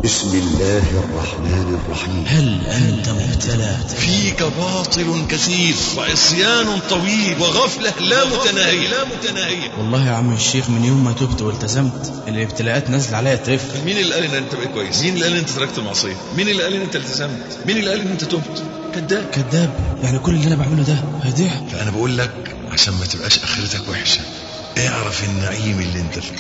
بسم الله الرحمن الرحيم هل أنت مبتلى فيك باطل كثير وعصيان طويل وغفلة لا متناهية لا متناهية والله يا عم الشيخ من يوم ما تبت والتزمت الابتلاءات نازله عليا ترف مين اللي قال ان انت بقيت كويس مين اللي قال ان انت تركت المعصية مين اللي قال ان انت التزمت مين اللي قال ان انت تبت كذاب كذاب يعني كل اللي انا بعمله ده هيضيع فانا بقول لك عشان ما تبقاش اخرتك وحشه اعرف النعيم اللي انت فيه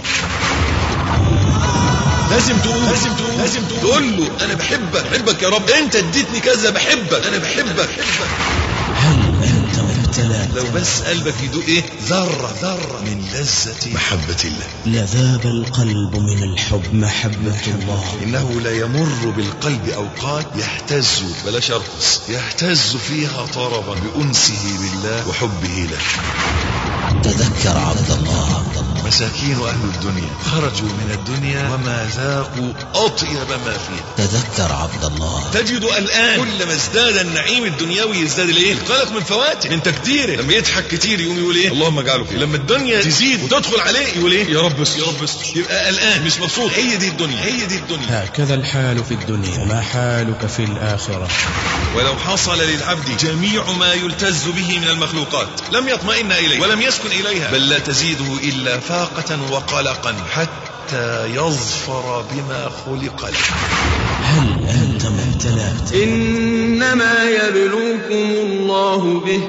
لازم تقول لازم تقول لازم تقول تقول له انا بحبك بحبك يا رب انت اديتني كذا بحبك انا بحبك هل أنت مبتلى لو بس قلبك يدوق ايه ذره ذره من لذه محبه الله لذاب القلب من الحب محبة الله إنه لا يمر بالقلب أوقات يهتز بلاش أرقص يهتز فيها طربا بأنسه بالله وحبه له تذكر عبد الله مساكين أهل الدنيا خرجوا من الدنيا وما ذاقوا أطيب ما فيها تذكر عبد الله تجد الآن كلما ازداد النعيم الدنيوي يزداد الايه؟ القلق من فواته من تكديره لما يضحك كتير يقوم يقول ايه؟ اللهم اجعله خير لما الدنيا تزيد وتدخل عليه يقول ايه؟ يا رب استر يا رب استر يبقى قلقان مش مبسوط هي دي الدنيا هي دي الدنيا هكذا الحال في الدنيا وما حالك في الآخرة ولو حصل للعبد جميع ما يلتز به من المخلوقات لم يطمئن إليه ولم يسكن إليها بل لا تزيده إلا فاقة وقلقا حتى يظفر بما خلق له هل أنت مبتلى إنما يبلوكم الله به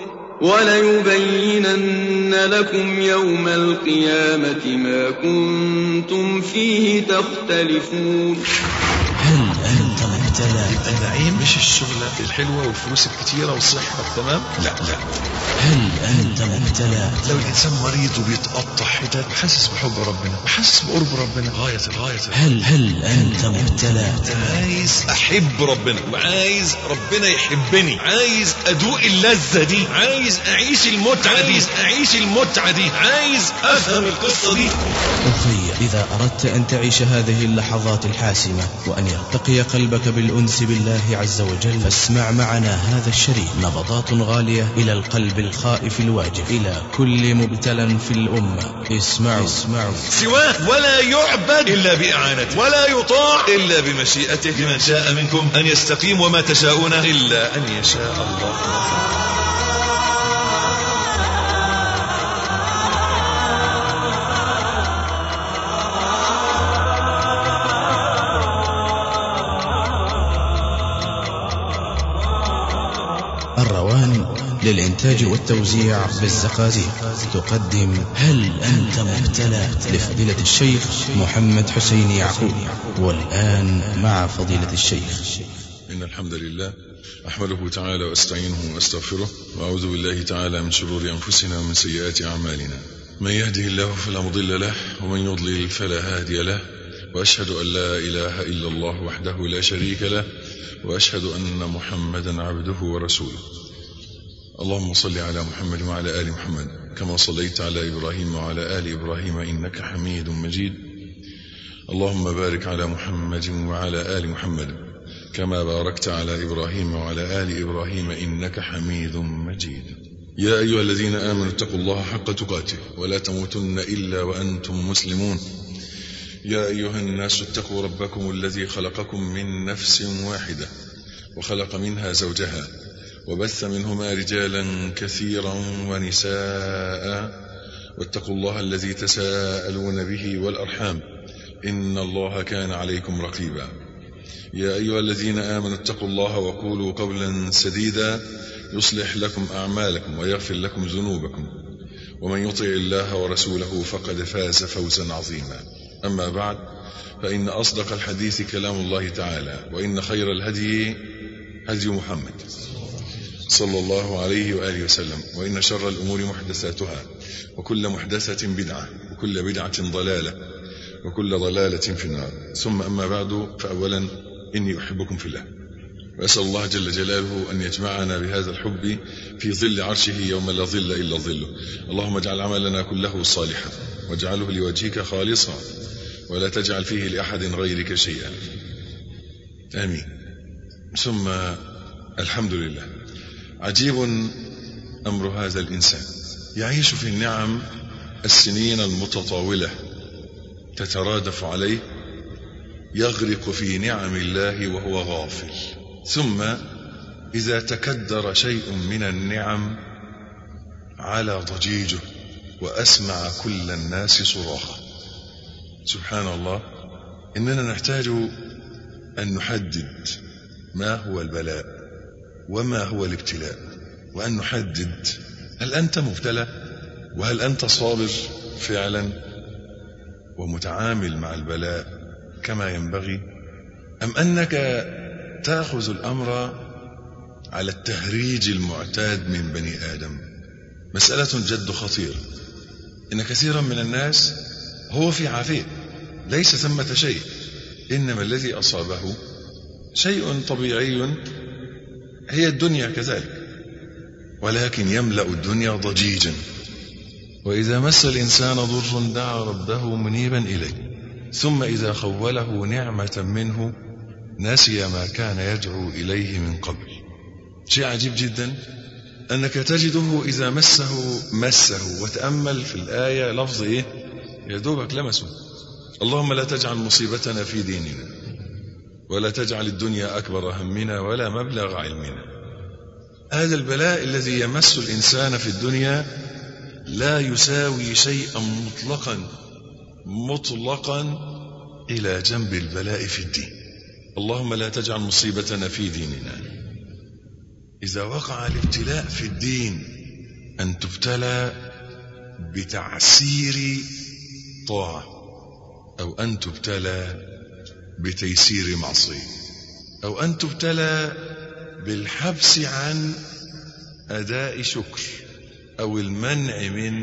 وليبينن لكم يوم القيامة ما كنتم فيه تختلفون هل أنت مبتلى النعيم مش الشغلة الحلوة والفلوس الكتيرة والصحة تمام لا لا هل أنت مبتلى لو الإنسان مريض وبيتقطع حتت وحاسس بحب ربنا وحاسس بقرب ربنا غاية الغاية هل هل أنت مبتلى عايز احب ربنا وعايز ربنا يحبني عايز ادوق اللذة دي عايز اعيش المتعة دي اعيش المتعة دي عايز افهم القصة دي أخي إذا أردت أن تعيش هذه اللحظات الحاسمة وأن يرتقي قلبك بالأنس بالله عز وجل فاسمع معنا هذا الشريط نبضات غالية إلى القلب الخائف الواجب إلى كل مبتلى في الأمة اسمعوا اسمعوا سواه ولا يعبد الا باعانته ولا يطاع الا بمشيئته لمن شاء منكم ان يستقيم وما تشاءون الا ان يشاء الله الروان للإنتاج والتوزيع بالزقازيق تقدم هل أنت مبتلى لفضيلة الشيخ محمد حسين يعقوب والآن مع فضيلة الشيخ إن الحمد لله أحمده تعالى وأستعينه وأستغفره وأعوذ بالله تعالى من شرور أنفسنا ومن سيئات أعمالنا من يهده الله فلا مضل له ومن يضلل فلا هادي له وأشهد أن لا إله إلا الله وحده لا شريك له وأشهد أن محمدا عبده ورسوله اللهم صل على محمد وعلى آل محمد كما صليت على إبراهيم وعلى آل إبراهيم إنك حميد مجيد اللهم بارك على محمد وعلى آل محمد كما باركت على إبراهيم وعلى آل إبراهيم إنك حميد مجيد يا أيها الذين آمنوا اتقوا الله حق تقاته ولا تموتن إلا وأنتم مسلمون يا أيها الناس اتقوا ربكم الذي خلقكم من نفس واحدة وخلق منها زوجها وبث منهما رجالا كثيرا ونساء واتقوا الله الذي تساءلون به والأرحام إن الله كان عليكم رقيبا يا أيها الذين آمنوا اتقوا الله وقولوا قولا سديدا يصلح لكم أعمالكم ويغفر لكم ذنوبكم ومن يطع الله ورسوله فقد فاز فوزا عظيما أما بعد فإن أصدق الحديث كلام الله تعالى وإن خير الهدي هدي محمد صلى الله عليه وآله وسلم وإن شر الأمور محدثاتها وكل محدثة بدعة وكل بدعة ضلالة وكل ضلالة في النار ثم أما بعد فأولا إني أحبكم في الله وأسأل الله جل جلاله أن يجمعنا بهذا الحب في ظل عرشه يوم لا ظل إلا ظله اللهم اجعل عملنا كله صالحا واجعله لوجهك خالصا ولا تجعل فيه لأحد غيرك شيئا آمين ثم الحمد لله عجيب أمر هذا الإنسان يعيش في النعم السنين المتطاولة تترادف عليه يغرق في نعم الله وهو غافل ثم إذا تكدر شيء من النعم على ضجيجه وأسمع كل الناس صراخه سبحان الله إننا نحتاج أن نحدد ما هو البلاء وما هو الابتلاء وأن نحدد هل أنت مبتلى وهل أنت صابر فعلا ومتعامل مع البلاء كما ينبغي أم أنك تأخذ الأمر على التهريج المعتاد من بني آدم مسألة جد خطيرة إن كثيرا من الناس هو في عافية ليس ثمة شيء إنما الذي أصابه شيء طبيعي هي الدنيا كذلك ولكن يملأ الدنيا ضجيجا وإذا مس الإنسان ضر دعا ربه منيبا إليه ثم إذا خوله نعمة منه نسي ما كان يدعو إليه من قبل شيء عجيب جدا أنك تجده إذا مسه مسه وتأمل في الآية لفظ إيه يا دوبك لمسه اللهم لا تجعل مصيبتنا في ديننا ولا تجعل الدنيا أكبر همنا ولا مبلغ علمنا هذا البلاء الذي يمس الإنسان في الدنيا لا يساوي شيئا مطلقا مطلقا إلى جنب البلاء في الدين اللهم لا تجعل مصيبتنا في ديننا إذا وقع الابتلاء في الدين أن تبتلى بتعسير طاعة أو أن تبتلى بتيسير معصية أو أن تبتلى بالحبس عن أداء شكر أو المنع من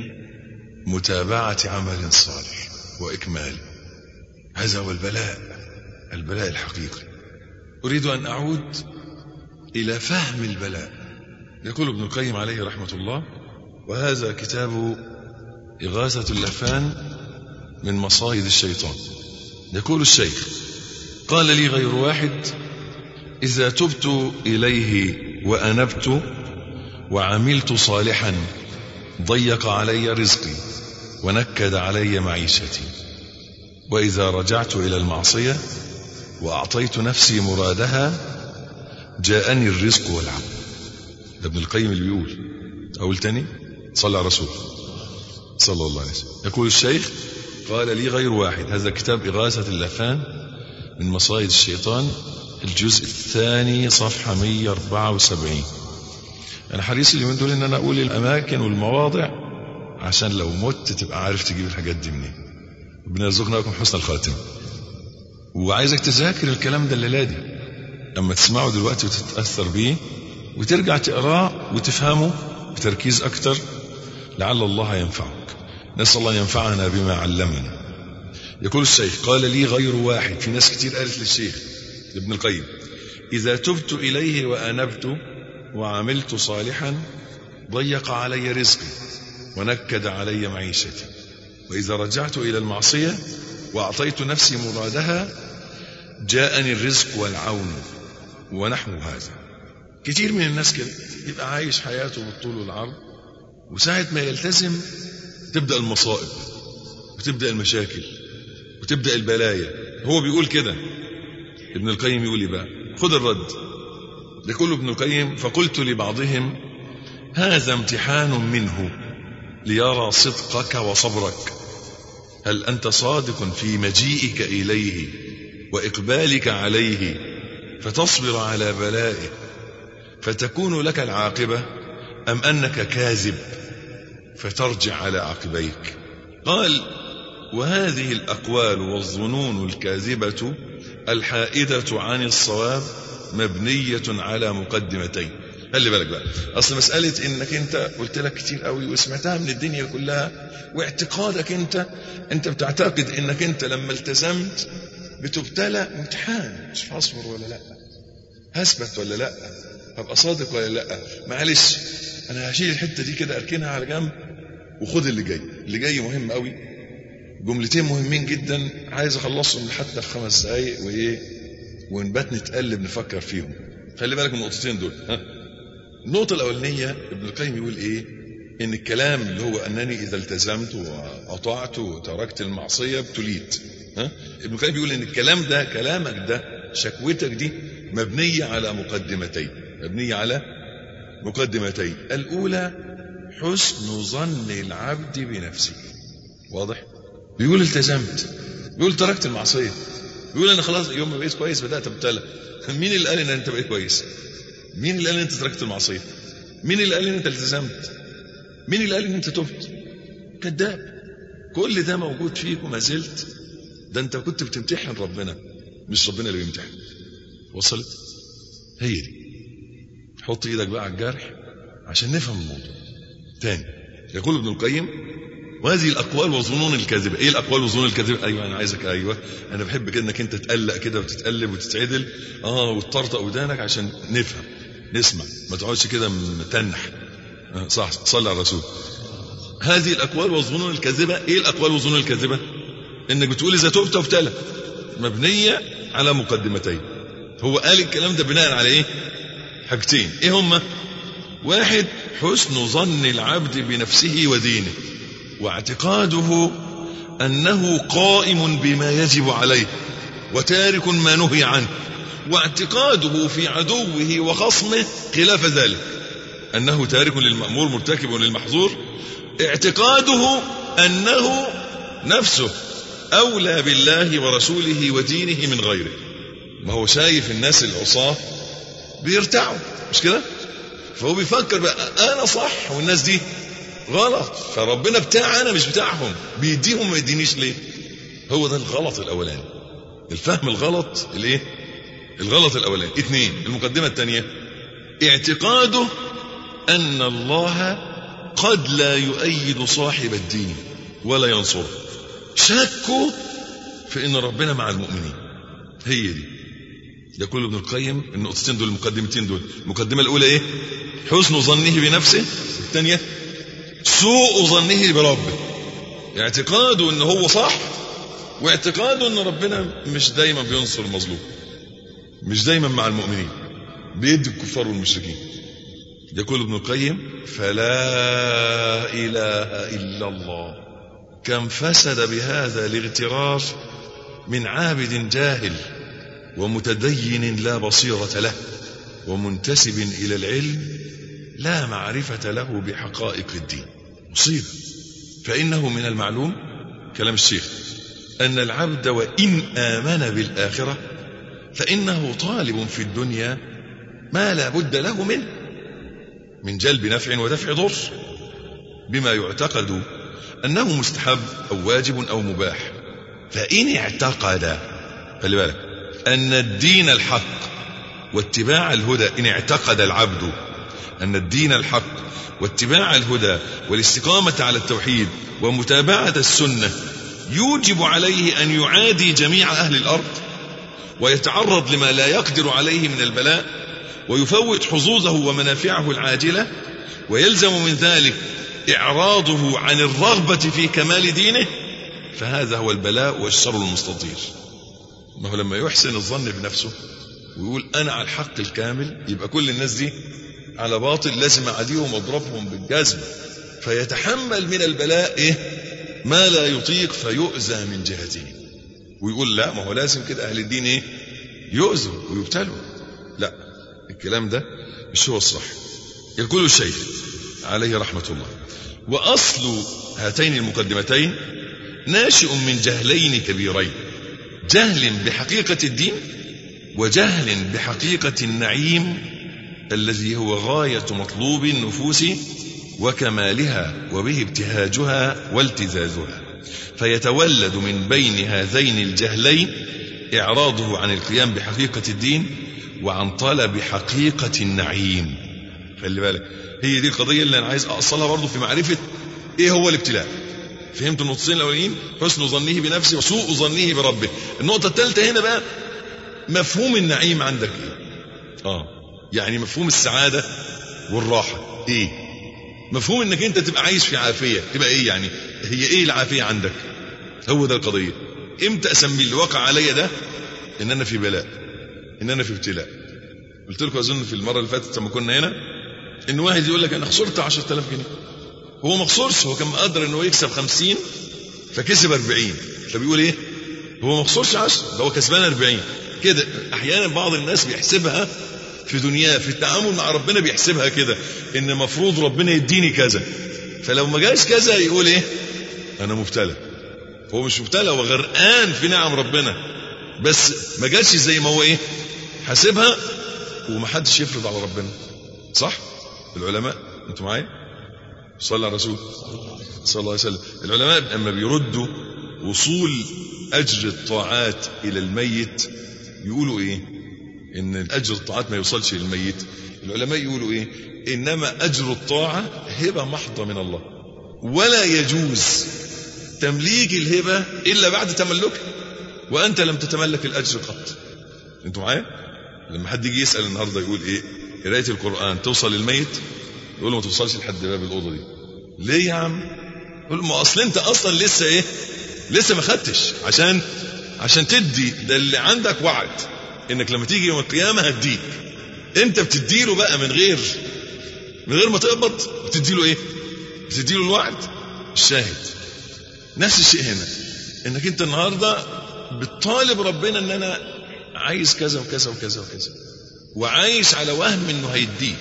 متابعة عمل صالح وإكماله هذا هو البلاء البلاء الحقيقي أريد أن أعود إلى فهم البلاء يقول ابن القيم عليه رحمة الله وهذا كتاب إغاثة اللفان من مصايد الشيطان يقول الشيخ قال لي غير واحد إذا تبت إليه وأنبت وعملت صالحا ضيق علي رزقي ونكد علي معيشتي وإذا رجعت إلى المعصية وأعطيت نفسي مرادها جاءني الرزق والعم ده ابن القيم اللي بيقول أقول تاني صلى على رسول صلى الله عليه وسلم يقول الشيخ قال لي غير واحد هذا كتاب إغاثة اللفان من مصايد الشيطان الجزء الثاني صفحة 174 أنا حريص اليومين دول إن أنا أقول الأماكن والمواضع عشان لو مت تبقى عارف تجيب الحاجات دي منين ربنا يرزقنا لكم حسن الخاتمة وعايزك تذاكر الكلام ده الليلة دي لما تسمعه دلوقتي وتتأثر بيه وترجع تقراه وتفهمه بتركيز أكتر لعل الله ينفعك نسأل الله ينفعنا بما علمنا يقول الشيخ قال لي غير واحد في ناس كتير قالت للشيخ ابن القيم إذا تبت إليه وأنبت وعملت صالحا ضيق علي رزقي ونكد علي معيشتي وإذا رجعت إلى المعصية وأعطيت نفسي مرادها جاءني الرزق والعون ونحو هذا كتير من الناس كده يبقى عايش حياته بالطول والعرض وساعة ما يلتزم تبدأ المصائب وتبدأ المشاكل وتبدأ البلايا هو بيقول كده ابن القيم يقول لي بقى خد الرد يقول ابن القيم فقلت لبعضهم هذا امتحان منه ليرى صدقك وصبرك هل أنت صادق في مجيئك إليه وإقبالك عليه فتصبر على بلائه فتكون لك العاقبة أم أنك كاذب فترجع على عقبيك قال وهذه الأقوال والظنون الكاذبة الحائدة عن الصواب مبنية على مقدمتين خلي بالك بقى اصل مساله انك انت قلت لك كتير قوي وسمعتها من الدنيا كلها واعتقادك انت انت بتعتقد انك انت لما التزمت بتبتلى امتحان مش هصبر ولا لا هثبت ولا لا هبقى صادق ولا لا معلش انا هشيل الحته دي كده اركنها على جنب وخد اللي جاي اللي جاي مهم قوي جملتين مهمين جدا عايز اخلصهم حتى في خمس دقايق وايه ونبات نتقلب نفكر فيهم خلي بالك من النقطتين دول ها النقطة الأولانية ابن القيم يقول إيه؟ ان الكلام اللي هو انني اذا التزمت واطعت وتركت المعصيه ابتليت ها ابن القيم بيقول ان الكلام ده كلامك ده شكوتك دي مبنيه على مقدمتين مبنيه على مقدمتين الاولى حسن ظن العبد بنفسه واضح بيقول التزمت بيقول تركت المعصيه بيقول انا خلاص يوم ما بقيت كويس بدات ابتلى مين اللي قال ان انت بقيت كويس مين اللي قال ان انت تركت المعصيه مين اللي قال ان انت التزمت مين اللي قال ان انت تبت كذاب كل ده موجود فيك وما زلت ده انت كنت بتمتحن ربنا مش ربنا اللي بيمتحن وصلت هي دي حط ايدك بقى على الجرح عشان نفهم الموضوع تاني يقول ابن القيم وهذه الاقوال والظنون الكاذبه ايه الاقوال والظنون الكاذبه ايوه انا عايزك ايوه انا بحب كده انك انت تقلق كده وتتقلب وتتعدل اه وتطرطق ودانك عشان نفهم نسمع ما تقعدش كده متنح آه صح صلي على الرسول هذه الاقوال والظنون الكاذبه ايه الاقوال والظنون الكاذبه انك بتقول اذا تبت ابتلى مبنيه على مقدمتين هو قال الكلام ده بناء على ايه حاجتين ايه هما واحد حسن ظن العبد بنفسه ودينه واعتقاده انه قائم بما يجب عليه وتارك ما نهي عنه واعتقاده في عدوه وخصمه خلاف ذلك انه تارك للمامور مرتكب للمحظور اعتقاده انه نفسه اولى بالله ورسوله ودينه من غيره ما هو شايف الناس العصاه بيرتعوا مش كده فهو بيفكر بقى انا صح والناس دي غلط فربنا بتاع انا مش بتاعهم بيديهم ما يدينيش ليه هو ده الغلط الاولاني الفهم الغلط الايه الغلط الاولاني اثنين المقدمه الثانيه اعتقاده ان الله قد لا يؤيد صاحب الدين ولا ينصره شكوا في ان ربنا مع المؤمنين هي دي يقول ابن القيم النقطتين دول المقدمتين دول المقدمه الاولى ايه حسن ظنه بنفسه الثانيه سوء ظنه بربه اعتقاده ان هو صح واعتقاده ان ربنا مش دايما بينصر المظلوم مش دايما مع المؤمنين بيدي الكفار والمشركين يقول ابن القيم فلا اله الا الله كم فسد بهذا الاغترار من عابد جاهل ومتدين لا بصيره له ومنتسب الى العلم لا معرفه له بحقائق الدين مصيبه فانه من المعلوم كلام الشيخ ان العبد وان امن بالاخره فانه طالب في الدنيا ما لا بد له منه من جلب نفع ودفع ضر بما يعتقد انه مستحب او واجب او مباح فان اعتقد خلي بالك ان الدين الحق واتباع الهدى ان اعتقد العبد ان الدين الحق واتباع الهدى والاستقامه على التوحيد ومتابعه السنه يوجب عليه ان يعادي جميع اهل الارض ويتعرض لما لا يقدر عليه من البلاء ويفوت حظوظه ومنافعه العاجله ويلزم من ذلك اعراضه عن الرغبه في كمال دينه فهذا هو البلاء والشر المستطير ما هو لما يحسن الظن بنفسه ويقول انا على الحق الكامل يبقى كل الناس دي على باطل لازم اعاديهم واضربهم بالجزمه فيتحمل من البلاء ايه ما لا يطيق فيؤذى من جهته ويقول لا ما هو لازم كده اهل الدين ايه يؤذوا ويبتلوا لا الكلام ده مش هو الصح يقول الشيخ عليه رحمه الله واصل هاتين المقدمتين ناشئ من جهلين كبيرين جهل بحقيقه الدين وجهل بحقيقه النعيم الذي هو غايه مطلوب النفوس وكمالها وبه ابتهاجها والتزازها فيتولد من بين هذين الجهلين اعراضه عن القيام بحقيقه الدين وعن طلب حقيقه النعيم خلي بالك هي دي القضيه اللي انا عايز اوصلها برضه في معرفه ايه هو الابتلاء فهمت النقطتين الاولين حسن ظنه بنفسه وسوء ظنه بربه النقطه الثالثه هنا بقى مفهوم النعيم عندك ايه اه يعني مفهوم السعاده والراحه ايه مفهوم انك انت تبقى عايش في عافيه تبقى ايه يعني هي ايه العافيه عندك هو ده القضيه امتى اسمي اللي وقع عليا ده ان انا في بلاء ان انا في ابتلاء قلت لكم اظن في المره اللي فاتت لما كنا هنا ان واحد يقول لك انا خسرت 10000 جنيه هو ما خسرش هو كان مقدر انه يكسب 50 فكسب 40 فبيقول ايه هو ما خسرش 10 ده هو كسبان 40 كده احيانا بعض الناس بيحسبها في دنياه في التعامل مع ربنا بيحسبها كده ان المفروض ربنا يديني كذا فلو ما جاش كذا يقول ايه انا مبتلى هو مش مبتلى هو غرقان في نعم ربنا بس ما جاتش زي ما هو ايه حاسبها ومحدش يفرض على ربنا صح العلماء انتوا معايا صلى على الرسول صلى الله عليه وسلم العلماء لما بيردوا وصول اجر الطاعات الى الميت يقولوا ايه ان اجر الطاعات ما يوصلش للميت العلماء يقولوا ايه انما اجر الطاعه هبه محضه من الله ولا يجوز تمليك الهبه الا بعد تملكها وانت لم تتملك الاجر قط انتوا معايا لما حد يجي يسال النهارده يقول ايه قرايه القران توصل للميت يقول له ما توصلش لحد باب الاوضه دي ليه يا عم يقول ما اصل انت اصلا لسه ايه لسه ما خدتش عشان عشان تدي ده اللي عندك وعد انك لما تيجي يوم القيامه هديك انت بتديله بقى من غير من غير ما تقبض بتديله ايه بتديله الوعد الشاهد نفس الشيء هنا انك انت النهارده بتطالب ربنا ان انا عايز كذا وكذا وكذا وكذا وعايش على وهم انه هيديك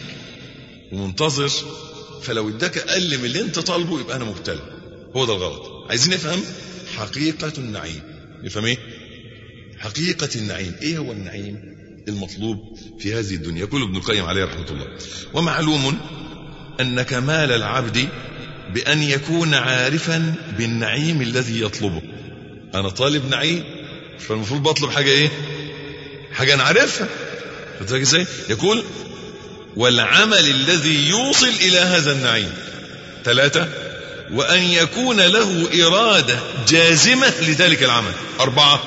ومنتظر فلو اداك اقل من اللي انت طالبه يبقى انا مبتلى هو ده الغلط عايزين نفهم حقيقة النعيم نفهم ايه حقيقة النعيم ايه هو النعيم المطلوب في هذه الدنيا يقول ابن القيم عليه رحمة الله ومعلوم أن كمال العبد بأن يكون عارفا بالنعيم الذي يطلبه أنا طالب نعيم فالمفروض بطلب حاجة إيه حاجة أنا عارفها فتاك إزاي يقول والعمل الذي يوصل إلى هذا النعيم ثلاثة وأن يكون له إرادة جازمة لذلك العمل أربعة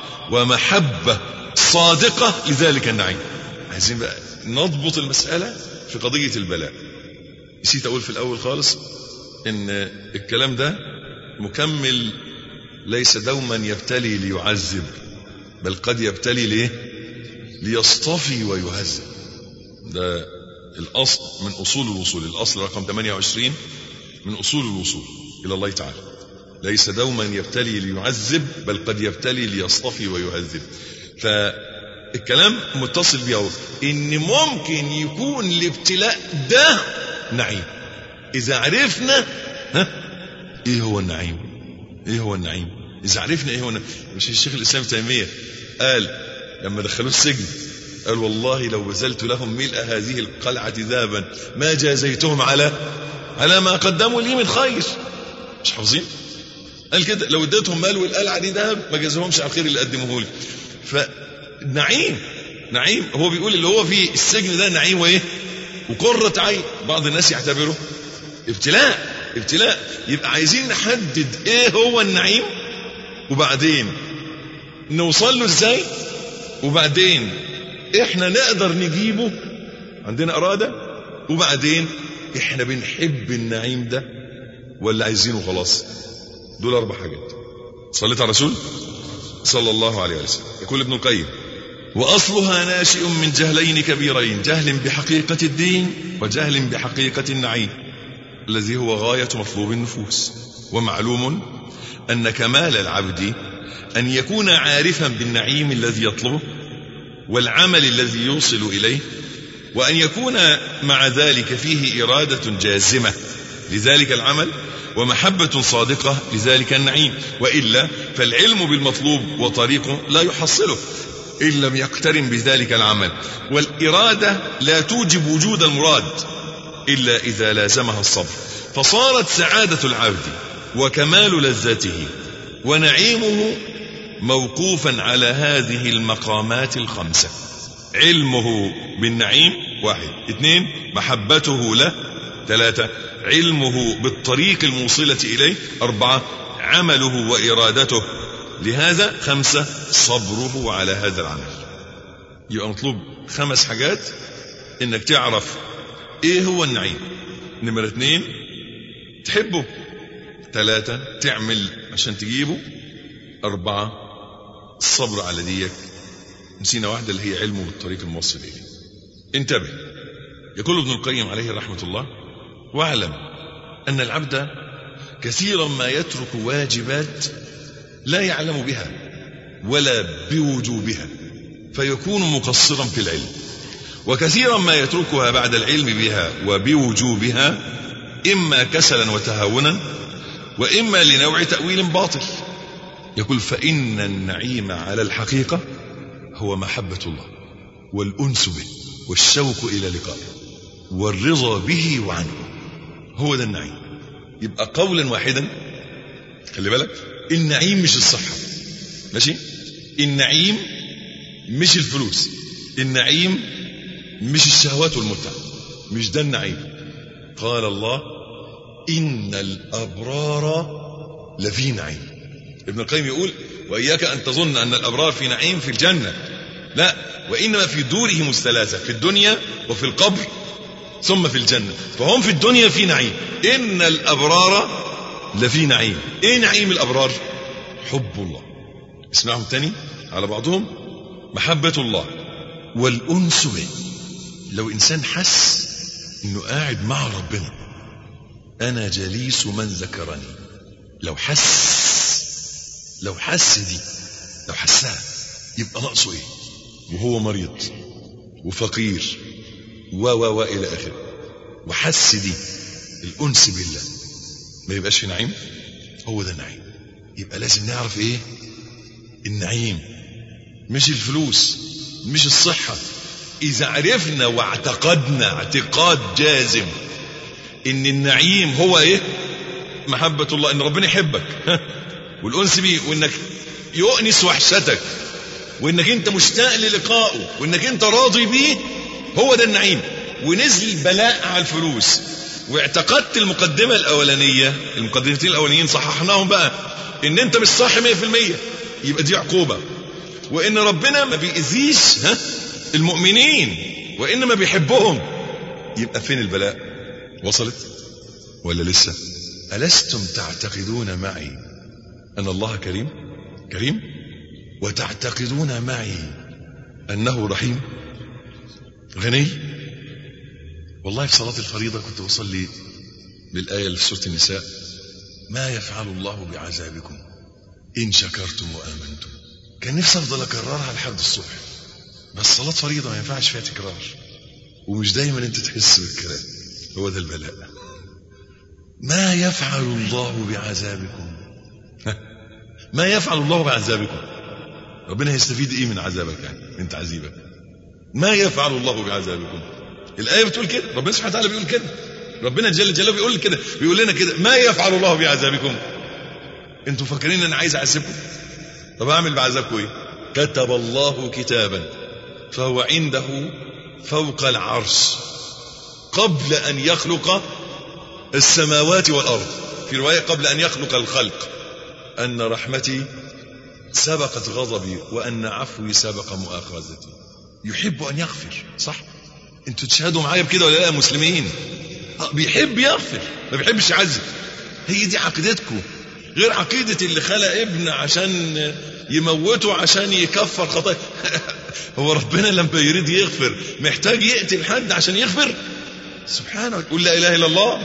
ومحبة صادقة لذلك النعيم عايزين بقى نضبط المسألة في قضية البلاء نسيت أقول في الأول خالص إن الكلام ده مكمل ليس دوما يبتلي ليعذب بل قد يبتلي ليه ليصطفي ويهذب ده الأصل من أصول الوصول الأصل رقم 28 من أصول الوصول إلى الله تعالى ليس دوما يبتلي ليعذب بل قد يبتلي ليصطفي ويهذب فالكلام متصل بيه ان ممكن يكون الابتلاء ده نعيم اذا عرفنا ها ايه هو النعيم ايه هو النعيم اذا عرفنا ايه هو النعيم مش الشيخ الاسلام تيميه قال لما دخلوه السجن قال والله لو بذلت لهم ملء هذه القلعه ذهبا ما جازيتهم على على ما قدموا لي من خير مش حافظين قال كده لو اديتهم مال والقلعه دي ذهب ما جازهمش على الخير اللي قدموه لي فنعيم نعيم هو بيقول اللي هو في السجن ده نعيم وايه وقرة عين بعض الناس يعتبره ابتلاء ابتلاء يبقى عايزين نحدد ايه هو النعيم وبعدين نوصل له ازاي وبعدين احنا نقدر نجيبه عندنا اراده وبعدين احنا بنحب النعيم ده ولا عايزينه خلاص دول اربع حاجات صليت على الرسول صلى الله عليه وسلم يقول ابن القيم واصلها ناشئ من جهلين كبيرين جهل بحقيقه الدين وجهل بحقيقه النعيم الذي هو غايه مطلوب النفوس ومعلوم ان كمال العبد ان يكون عارفا بالنعيم الذي يطلبه والعمل الذي يوصل اليه وان يكون مع ذلك فيه اراده جازمه لذلك العمل ومحبة صادقة لذلك النعيم وإلا فالعلم بالمطلوب وطريقه لا يحصله إن لم يقترن بذلك العمل والإرادة لا توجب وجود المراد إلا إذا لازمها الصبر فصارت سعادة العبد وكمال لذته ونعيمه موقوفا على هذه المقامات الخمسة علمه بالنعيم واحد اثنين محبته له ثلاثة علمه بالطريق الموصلة إليه أربعة عمله وإرادته لهذا خمسة صبره على هذا العمل يبقى مطلوب خمس حاجات انك تعرف ايه هو النعيم نمرة اثنين تحبه ثلاثة تعمل عشان تجيبه أربعة الصبر على ديك نسينا واحدة اللي هي علمه بالطريق الموصل إليه انتبه يقول ابن القيم عليه رحمة الله واعلم أن العبد كثيرا ما يترك واجبات لا يعلم بها ولا بوجوبها فيكون مقصرا في العلم وكثيرا ما يتركها بعد العلم بها وبوجوبها إما كسلا وتهاونا وإما لنوع تأويل باطل يقول فإن النعيم على الحقيقة هو محبة الله والأنس به والشوق إلى لقائه والرضا به وعنه هو ده النعيم يبقى قولا واحدا خلي بالك النعيم مش الصحة ماشي النعيم مش الفلوس النعيم مش الشهوات والمتعة مش ده النعيم قال الله إن الأبرار لفي نعيم ابن القيم يقول وإياك أن تظن أن الأبرار في نعيم في الجنة لا وإنما في دورهم الثلاثة في الدنيا وفي القبر ثم في الجنة فهم في الدنيا في نعيم إن الأبرار لفي نعيم إيه نعيم الأبرار حب الله اسمعهم تاني على بعضهم محبة الله والأنس به لو إنسان حس إنه قاعد مع ربنا أنا جليس من ذكرني لو حس لو حس دي لو حسها يبقى ناقصه إيه وهو مريض وفقير و و و إلى آخره وحس دي الأنس بالله ما يبقاش في نعيم هو ده النعيم يبقى لازم نعرف إيه النعيم مش الفلوس مش الصحة إذا عرفنا واعتقدنا اعتقاد جازم إن النعيم هو إيه محبة الله إن ربنا يحبك والأنس بيه وإنك يؤنس وحشتك وإنك أنت مشتاق للقائه وإنك أنت راضي بيه هو ده النعيم ونزل بلاء على الفلوس واعتقدت المقدمة الأولانية المقدمتين الأولانيين صححناهم بقى إن أنت مش صح 100% يبقى دي عقوبة وإن ربنا ما بيأذيش ها المؤمنين وإنما بيحبهم يبقى فين البلاء وصلت ولا لسه ألستم تعتقدون معي أن الله كريم كريم وتعتقدون معي أنه رحيم غني والله في صلاة الفريضة كنت بصلي بالآية اللي في سورة النساء ما يفعل الله بعذابكم إن شكرتم وآمنتم كان نفسي أفضل أكررها لحد الصبح بس صلاة فريضة ما ينفعش فيها تكرار ومش دايما أنت تحس بالكلام هو ده البلاء ما يفعل الله بعذابكم ما يفعل الله بعذابكم ربنا هيستفيد ايه من عذابك يعني من تعذيبك ما يفعل الله بعذابكم الآية بتقول كده ربنا سبحانه وتعالى بيقول كده ربنا جل جلاله بيقول كده بيقول لنا كده ما يفعل الله بعذابكم انتوا فاكرين ان انا عايز اعذبكم طب اعمل بعذابكم ايه كتب الله كتابا فهو عنده فوق العرش قبل ان يخلق السماوات والارض في روايه قبل ان يخلق الخلق ان رحمتي سبقت غضبي وان عفوي سبق مؤاخذتي يحب ان يغفر صح انتوا تشهدوا معايا بكده ولا لا مسلمين بيحب يغفر ما بيحبش يعذب هي دي عقيدتكم غير عقيدة اللي خلق ابن عشان يموته عشان يكفر خطايا هو ربنا لما يريد يغفر محتاج يقتل حد عشان يغفر سبحانه قل لا اله الا الله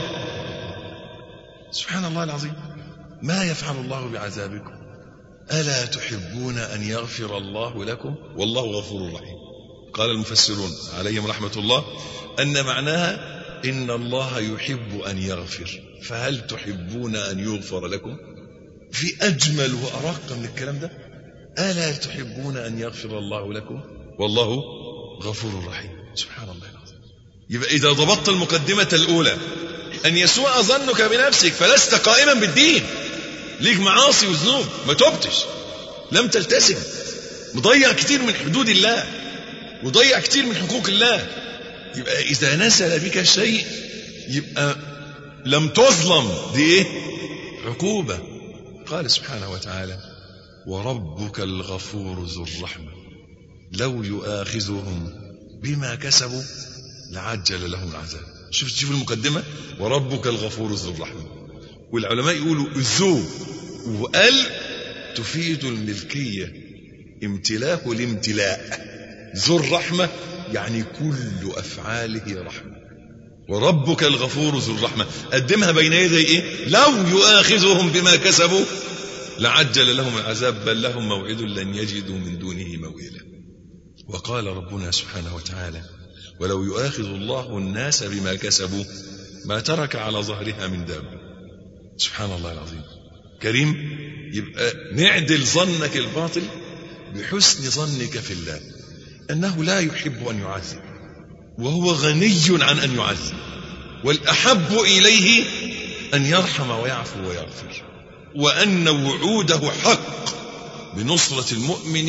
سبحان الله العظيم ما يفعل الله بعذابكم الا تحبون ان يغفر الله لكم والله غفور رحيم قال المفسرون عليهم رحمه الله ان معناها ان الله يحب ان يغفر فهل تحبون ان يغفر لكم في اجمل وارق من الكلام ده الا تحبون ان يغفر الله لكم والله غفور رحيم سبحان الله العظيم يبقى اذا ضبطت المقدمه الاولى ان يسوء ظنك بنفسك فلست قائما بالدين ليك معاصي وذنوب ما تبتش لم تلتزم مضيع كتير من حدود الله وضيع كتير من حقوق الله يبقى إذا نزل بك شيء يبقى لم تظلم دي إيه؟ عقوبة قال سبحانه وتعالى وربك الغفور ذو الرحمة لو يؤاخذهم بما كسبوا لعجل لهم العذاب شوف شوف المقدمة وربك الغفور ذو الرحمة والعلماء يقولوا ذو وقال تفيد الملكية امتلاك الامتلاء ذو الرحمة يعني كل أفعاله رحمة وربك الغفور ذو الرحمة قدمها بين يدي إيه لو يؤاخذهم بما كسبوا لعجل لهم العذاب بل لهم موعد لن يجدوا من دونه موئلا وقال ربنا سبحانه وتعالى ولو يؤاخذ الله الناس بما كسبوا ما ترك على ظهرها من دابة سبحان الله العظيم كريم يبقى نعدل ظنك الباطل بحسن ظنك في الله أنه لا يحب أن يعذب وهو غني عن أن يعذب والأحب إليه أن يرحم ويعفو ويغفر وأن وعوده حق بنصرة المؤمن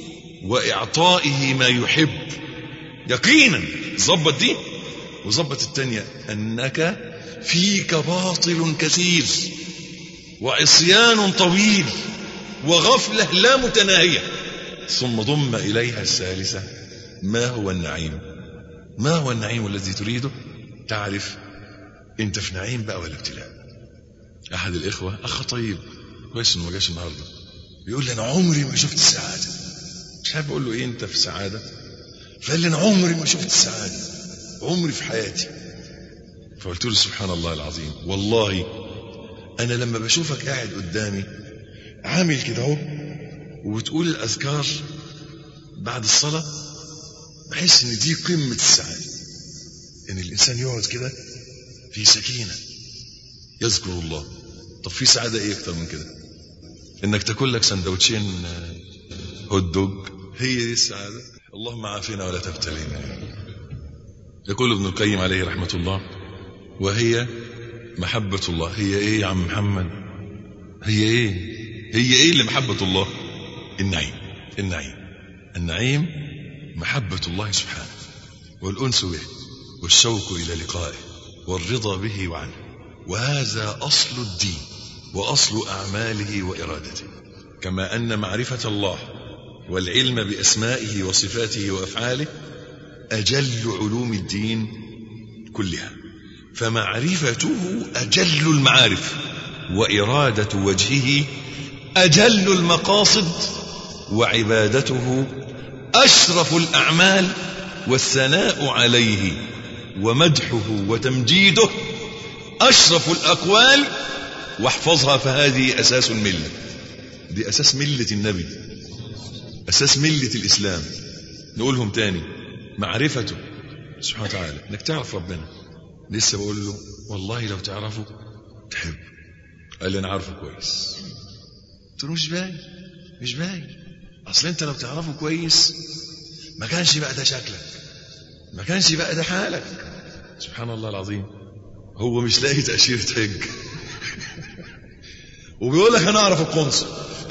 وإعطائه ما يحب يقينا ظبط دي وظبط التانية أنك فيك باطل كثير وعصيان طويل وغفلة لا متناهية ثم ضم إليها الثالثة ما هو النعيم ما هو النعيم الذي تريده تعرف انت في نعيم بقى ولا ابتلاء احد الاخوه اخ طيب كويس انه ما جاش النهارده بيقول لي انا عمري ما شفت السعاده مش عارف اقول له ايه انت في سعاده فقال لي انا عمري ما شفت السعاده عمري في حياتي فقلت له سبحان الله العظيم والله انا لما بشوفك قاعد قدامي عامل كده اهو وبتقول الاذكار بعد الصلاه بحس ان دي قمه السعاده ان الانسان يقعد كده في سكينه يذكر الله طب في سعاده ايه اكتر من كده انك تاكل لك سندوتشين هوت دوج هي دي السعاده اللهم عافنا ولا تبتلينا يقول ابن القيم عليه رحمه الله وهي محبه الله هي ايه يا عم محمد هي ايه هي ايه اللي محبه الله النعيم النعيم النعيم محبه الله سبحانه والانس به والشوق الى لقائه والرضا به وعنه وهذا اصل الدين واصل اعماله وارادته كما ان معرفه الله والعلم باسمائه وصفاته وافعاله اجل علوم الدين كلها فمعرفته اجل المعارف واراده وجهه اجل المقاصد وعبادته اشرف الاعمال والثناء عليه ومدحه وتمجيده أشرف الأقوال واحفظها فهذه أساس الملة دي أساس ملة النبي أساس ملة الإسلام نقولهم تاني معرفته سبحانه وتعالى انك تعرف ربنا لسه بقول له والله لو تعرفه تحب قال لي انا عارفه كويس قلت له مش باين مش باين اصل انت لو تعرفه كويس ما كانش بقى ده شكلك ما كانش بقى ده حالك سبحان الله العظيم هو مش لاقي تأشيرة حج وبيقول لك انا اعرف القنصل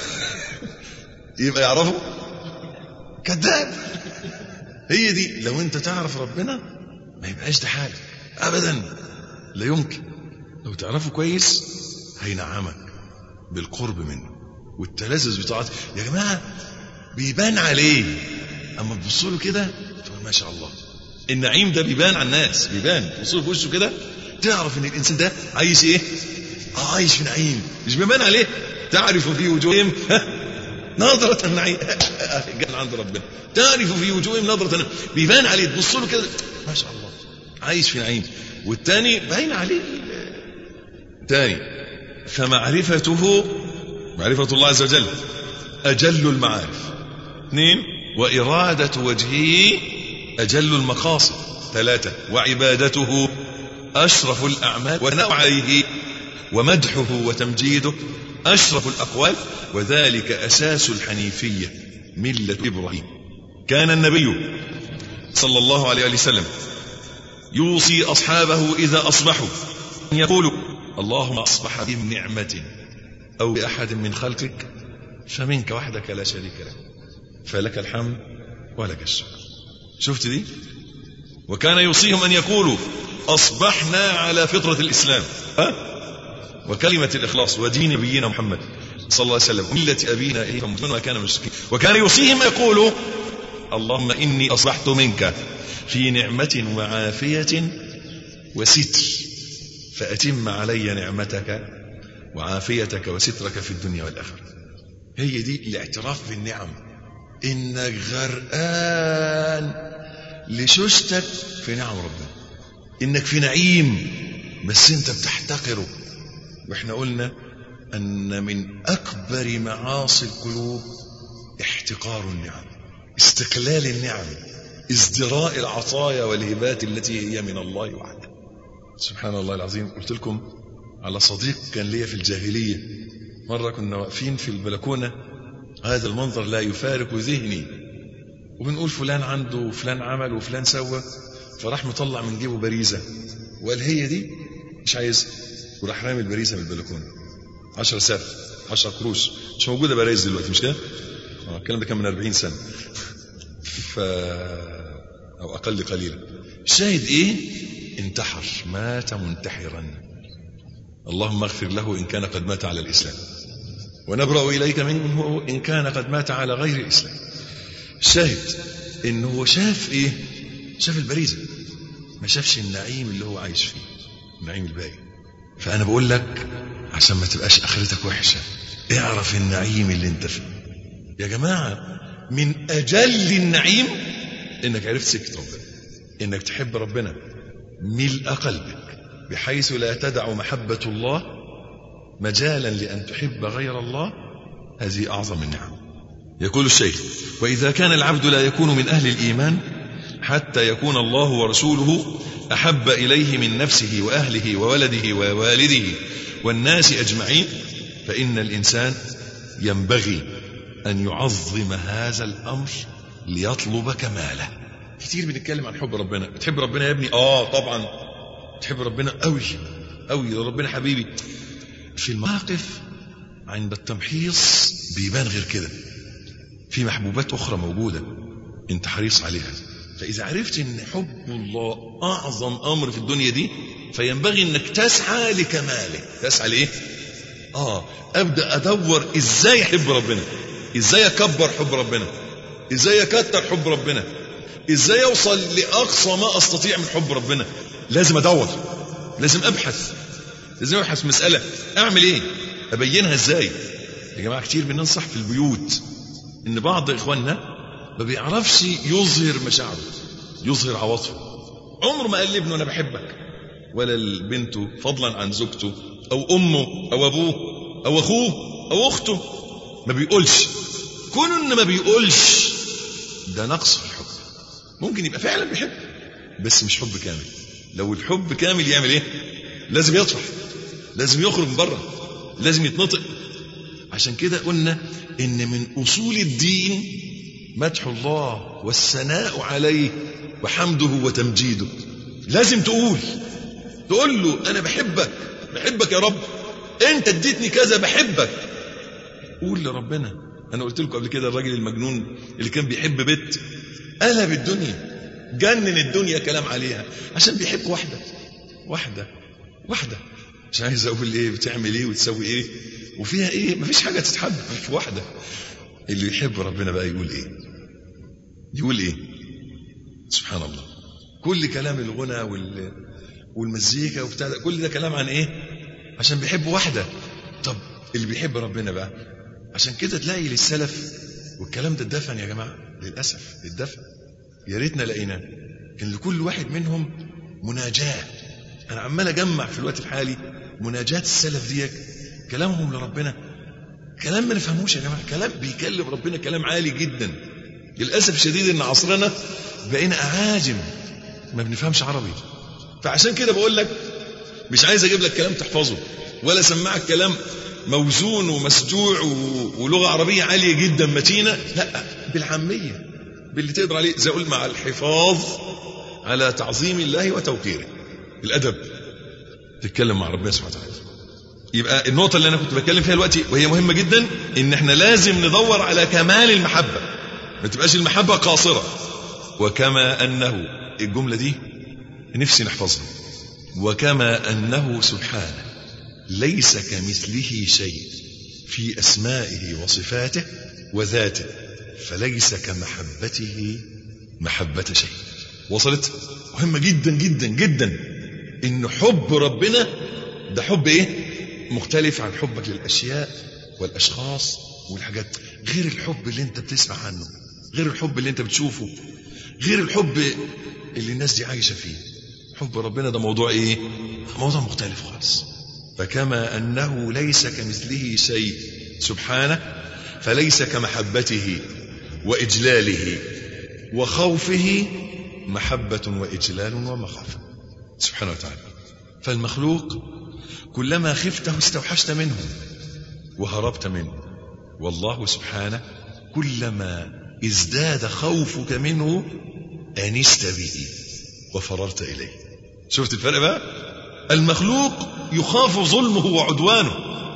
يبقى يعرفه كذاب هي دي لو انت تعرف ربنا ما يبقاش ده حالك ابدا لا يمكن لو تعرفه كويس هينعمك بالقرب منه والتلذذ بطاعته يا جماعه بيبان عليه اما تبص له كده تقول ما شاء الله النعيم ده بيبان على الناس بيبان تبص له في وشه كده تعرف ان الانسان ده عايش ايه آه عايش في نعيم مش بيبان عليه تعرف في وجوههم نظرة النعيم جل عند ربنا تعرف في وجوههم نظرة النعيم بيبان عليه تبص له كده ما شاء الله عايش في نعيم والتاني باين عليه تاني فمعرفته معرفة الله عز وجل أجل المعارف اثنين وإرادة وجهه أجل المقاصد ثلاثة وعبادته أشرف الأعمال والثناء عليه ومدحه وتمجيده أشرف الأقوال وذلك أساس الحنيفية ملة إبراهيم كان النبي صلى الله عليه وسلم يوصي أصحابه إذا أصبحوا يقول اللهم أصبح بهم نعمة أو بأحد من خلقك فمنك وحدك لا شريك لك فلك الحمد ولك الشكر شفت دي وكان يوصيهم أن يقولوا أصبحنا على فطرة الإسلام ها؟ وكلمة الإخلاص ودين نبينا محمد صلى الله عليه وسلم ملة أبينا إبراهيم وما كان مشركين وكان يوصيهم يقولوا اللهم إني أصبحت منك في نعمة وعافية وستر فأتم علي نعمتك وعافيتك وسترك في الدنيا والآخرة هي دي الاعتراف بالنعم إنك غرقان لشوشتك في نعم ربنا انك في نعيم بس انت بتحتقره واحنا قلنا ان من اكبر معاصي القلوب احتقار النعم استقلال النعم ازدراء العطايا والهبات التي هي من الله وحده سبحان الله العظيم قلت لكم على صديق كان ليا في الجاهليه مره كنا واقفين في البلكونه هذا المنظر لا يفارق ذهني وبنقول فلان عنده وفلان عمل وفلان سوى فراح مطلع من جيبه باريزه وقال هي دي مش عايز وراح رامي الباريزه من البلكونه 10 ساف 10 قروش مش موجوده باريز دلوقتي مش كده؟ اه الكلام ده كان من 40 سنه ف او اقل قليلا الشاهد ايه؟ انتحر مات منتحرا اللهم اغفر له ان كان قد مات على الاسلام ونبرأ اليك منه ان كان قد مات على غير الاسلام الشاهد انه هو شاف ايه؟ شاف البريزه ما شافش النعيم اللي هو عايش فيه النعيم الباقي فانا بقول لك عشان ما تبقاش اخرتك وحشه اعرف النعيم اللي انت فيه يا جماعه من اجل النعيم انك عرفت سكه ربنا انك تحب ربنا ملء قلبك بحيث لا تدع محبه الله مجالا لان تحب غير الله هذه اعظم النعم يقول الشيخ واذا كان العبد لا يكون من اهل الايمان حتى يكون الله ورسوله احب اليه من نفسه واهله وولده ووالده والناس اجمعين فان الانسان ينبغي ان يعظم هذا الامر ليطلب كماله كتير بنتكلم عن حب ربنا بتحب ربنا يا ابني اه طبعا تحب ربنا قوي قوي ربنا حبيبي في المواقف عند التمحيص بيبان غير كده في محبوبات اخرى موجوده انت حريص عليها فاذا عرفت ان حب الله اعظم امر في الدنيا دي فينبغي انك تسعى لكماله تسعى لايه اه ابدا ادور ازاي احب ربنا ازاي اكبر حب ربنا ازاي اكتر حب ربنا ازاي اوصل لاقصى ما استطيع من حب ربنا لازم ادور لازم ابحث لازم ابحث مساله اعمل ايه ابينها ازاي يا جماعه كتير بننصح في البيوت ان بعض اخواننا ما بيعرفش يظهر مشاعره يظهر عواطفه عمره ما قال لابنه انا بحبك ولا لبنته فضلا عن زوجته او امه او ابوه او اخوه او اخته ما بيقولش كون ان ما بيقولش ده نقص في الحب ممكن يبقى فعلا بيحب بس مش حب كامل لو الحب كامل يعمل ايه لازم يطرح لازم يخرج من بره لازم يتنطق عشان كده قلنا ان من اصول الدين مدح الله والثناء عليه وحمده وتمجيده لازم تقول تقول له انا بحبك بحبك يا رب انت اديتني كذا بحبك قول لربنا انا قلت لكم قبل كده الراجل المجنون اللي كان بيحب بنت قلب الدنيا جنن الدنيا كلام عليها عشان بيحب واحده واحده واحده مش عايز اقول ايه بتعمل ايه وتسوي ايه وفيها ايه مفيش حاجه تتحب في واحده اللي يحب ربنا بقى يقول ايه يقول ايه سبحان الله كل كلام الغنى وال والمزيكا وبتاع ده كل ده كلام عن ايه عشان بيحب واحده طب اللي بيحب ربنا بقى عشان كده تلاقي للسلف والكلام ده اتدفن يا جماعه للاسف اتدفن يا ريتنا لقيناه كان لكل واحد منهم مناجاه انا عمال اجمع في الوقت الحالي مناجاه السلف ديك كلامهم لربنا كلام ما نفهموش يا جماعه كلام بيكلم ربنا كلام عالي جدا للاسف الشديد ان عصرنا بقينا اعاجم ما بنفهمش عربي فعشان كده بقول لك مش عايز اجيب لك كلام تحفظه ولا اسمعك كلام موزون ومسجوع ولغه عربيه عاليه جدا متينه لا بالعاميه باللي تقدر عليه زي اقول مع الحفاظ على تعظيم الله وتوقيره الادب تتكلم مع ربنا سبحانه وتعالى يبقى النقطه اللي انا كنت بتكلم فيها دلوقتي وهي مهمه جدا ان احنا لازم ندور على كمال المحبه ما تبقاش المحبه قاصره وكما انه الجمله دي نفسي نحفظها وكما انه سبحانه ليس كمثله شيء في اسمائه وصفاته وذاته فليس كمحبته محبه شيء وصلت مهمه جدا جدا جدا ان حب ربنا ده حب ايه مختلف عن حبك للاشياء والاشخاص والحاجات غير الحب اللي انت بتسمع عنه غير الحب اللي انت بتشوفه غير الحب اللي الناس دي عايشه فيه حب ربنا ده موضوع ايه موضوع مختلف خالص فكما انه ليس كمثله شيء سبحانه فليس كمحبته واجلاله وخوفه محبه واجلال ومخافه سبحانه وتعالى فالمخلوق كلما خفته استوحشت منه وهربت منه والله سبحانه كلما ازداد خوفك منه انست به وفررت اليه شفت الفرق بقى المخلوق يخاف ظلمه وعدوانه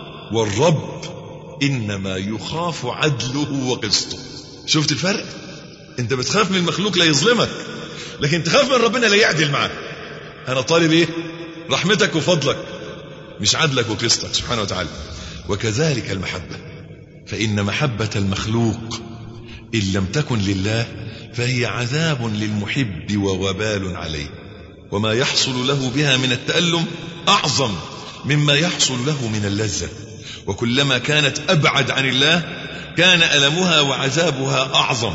والرب انما يخاف عدله وقسطه شفت الفرق انت بتخاف من المخلوق لا يظلمك لكن تخاف من ربنا لا يعدل معك انا طالب ايه رحمتك وفضلك مش عدلك وقسطك سبحانه وتعالى وكذلك المحبه فان محبه المخلوق ان لم تكن لله فهي عذاب للمحب ووبال عليه وما يحصل له بها من التالم اعظم مما يحصل له من اللذه وكلما كانت ابعد عن الله كان المها وعذابها اعظم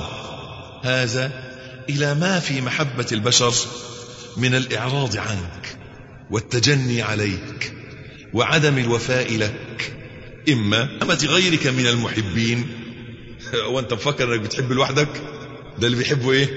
هذا الى ما في محبه البشر من الاعراض عنك والتجني عليك وعدم الوفاء لك اما امه غيرك من المحبين وانت مفكر انك بتحب لوحدك ده اللي بيحبه ايه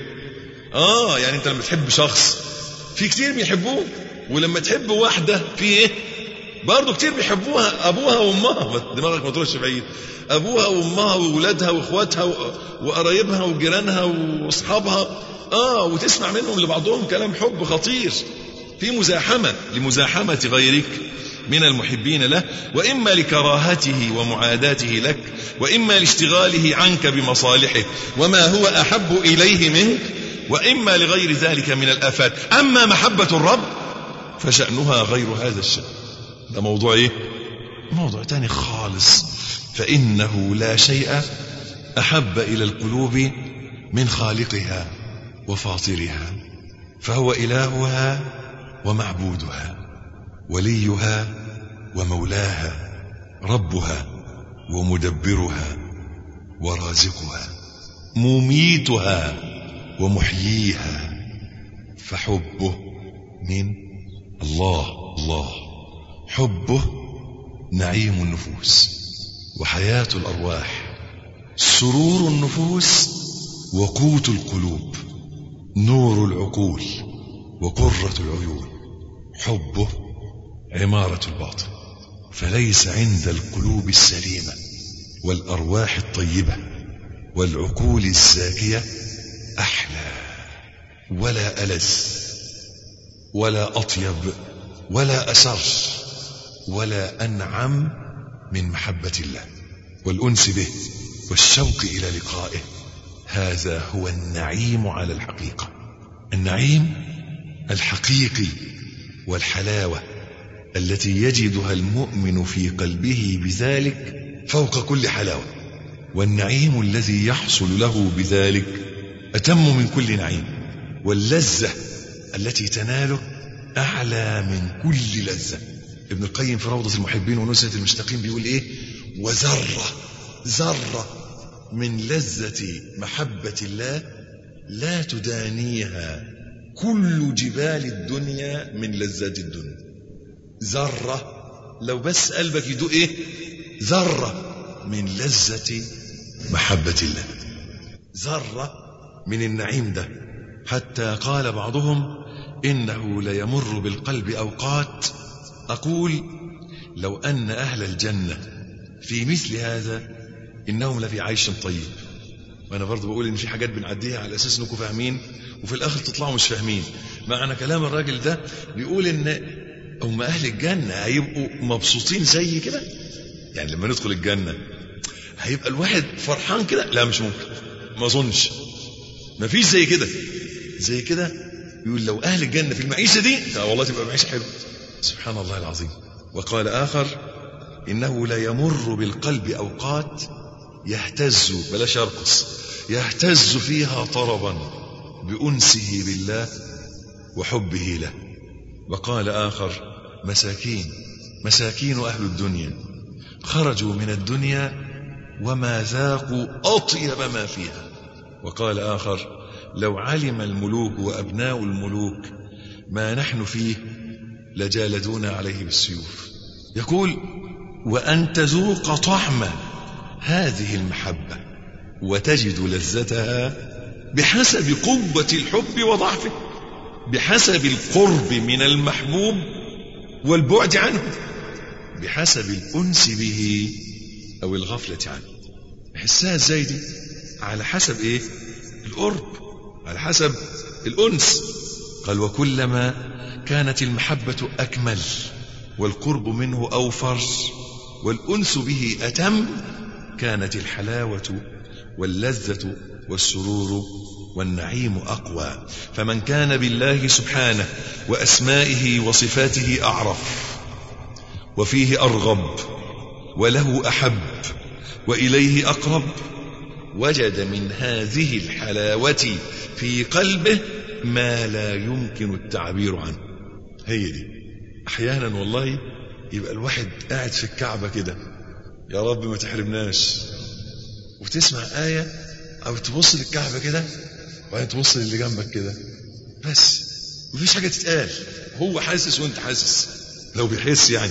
اه يعني انت لما تحب شخص في كتير بيحبوه ولما تحب واحده في ايه برضه كتير بيحبوها ابوها وامها دماغك ما تروحش بعيد ابوها وامها واولادها واخواتها وقرايبها وجيرانها واصحابها اه وتسمع منهم لبعضهم كلام حب خطير في مزاحمه لمزاحمه غيرك من المحبين له واما لكراهته ومعاداته لك واما لاشتغاله عنك بمصالحه وما هو احب اليه منك واما لغير ذلك من الافات اما محبه الرب فشانها غير هذا الشان ده موضوع ايه موضوع تاني خالص فانه لا شيء احب الى القلوب من خالقها وفاطرها فهو الهها ومعبودها وليها ومولاها ربها ومدبرها ورازقها مميتها ومحييها فحبه من الله الله حبه نعيم النفوس وحياة الأرواح سرور النفوس وقوت القلوب نور العقول وقرة العيون حبه عمارة الباطن فليس عند القلوب السليمة والأرواح الطيبة والعقول الزاكية أحلى ولا ألذ ولا أطيب ولا أسر ولا أنعم من محبة الله والأنس به والشوق إلى لقائه هذا هو النعيم على الحقيقة النعيم الحقيقي والحلاوة التي يجدها المؤمن في قلبه بذلك فوق كل حلاوة والنعيم الذي يحصل له بذلك أتم من كل نعيم واللذة التي تناله أعلى من كل لذة ابن القيم في روضة المحبين ونزهة المشتاقين بيقول إيه وذرة ذرة من لذة محبة الله لا تدانيها كل جبال الدنيا من لذات الدنيا ذرة لو بس قلبك يدوق ايه ذرة من لذة محبة الله ذرة من النعيم ده حتى قال بعضهم إنه ليمر بالقلب أوقات أقول لو أن أهل الجنة في مثل هذا إنهم لفي عيش طيب وأنا برضو بقول إن في حاجات بنعديها على أساس إنكم فاهمين وفي الآخر تطلعوا مش فاهمين معنى كلام الراجل ده بيقول إن هم أهل الجنة هيبقوا مبسوطين زي كده يعني لما ندخل الجنة هيبقى الواحد فرحان كده لا مش ممكن ما أظنش ما فيش زي كده زي كده يقول لو أهل الجنة في المعيشة دي لا والله تبقى معيشة حلوة سبحان الله العظيم وقال آخر إنه لا يمر بالقلب أوقات يهتز بلاش يرقص يهتز فيها طربا بأنسه بالله وحبه له وقال آخر مساكين مساكين أهل الدنيا خرجوا من الدنيا وما ذاقوا أطيب ما فيها وقال آخر لو علم الملوك وأبناء الملوك ما نحن فيه لجالدون عليه بالسيوف يقول وأن تذوق طعم هذه المحبة وتجد لذتها بحسب قوة الحب وضعفه بحسب القرب من المحبوب والبعد عنه بحسب الأنس به أو الغفلة عنه يحسها ازاي دي على حسب ايه القرب على حسب الأنس قال وكلما كانت المحبة أكمل والقرب منه أوفر والأنس به أتم كانت الحلاوة واللذة والسرور والنعيم أقوى فمن كان بالله سبحانه وأسمائه وصفاته أعرف وفيه أرغب وله أحب وإليه أقرب وجد من هذه الحلاوة في قلبه ما لا يمكن التعبير عنه هي دي أحيانا والله يبقى الواحد قاعد في الكعبة كده يا رب ما تحرمناش وتسمع آية أو تبص للكعبة كده وبعدين تبص للي جنبك كده بس مفيش حاجة تتقال هو حاسس وانت حاسس لو بيحس يعني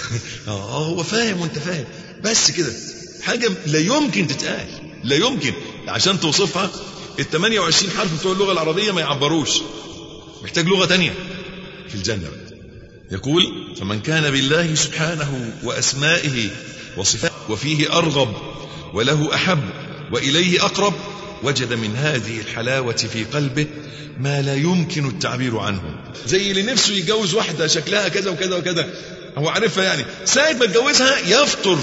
اه هو فاهم وانت فاهم بس كده حاجة لا يمكن تتقال لا يمكن عشان توصفها ال 28 حرف بتوع اللغة العربية ما يعبروش محتاج لغة تانية في الجنة بقى. يقول فمن كان بالله سبحانه وأسمائه وصفاته وفيه أرغب وله أحب وإليه أقرب وجد من هذه الحلاوة في قلبه ما لا يمكن التعبير عنه زي اللي نفسه يتجوز واحدة شكلها كذا وكذا وكذا هو عارفها يعني ساعة ما يتجوزها يفطر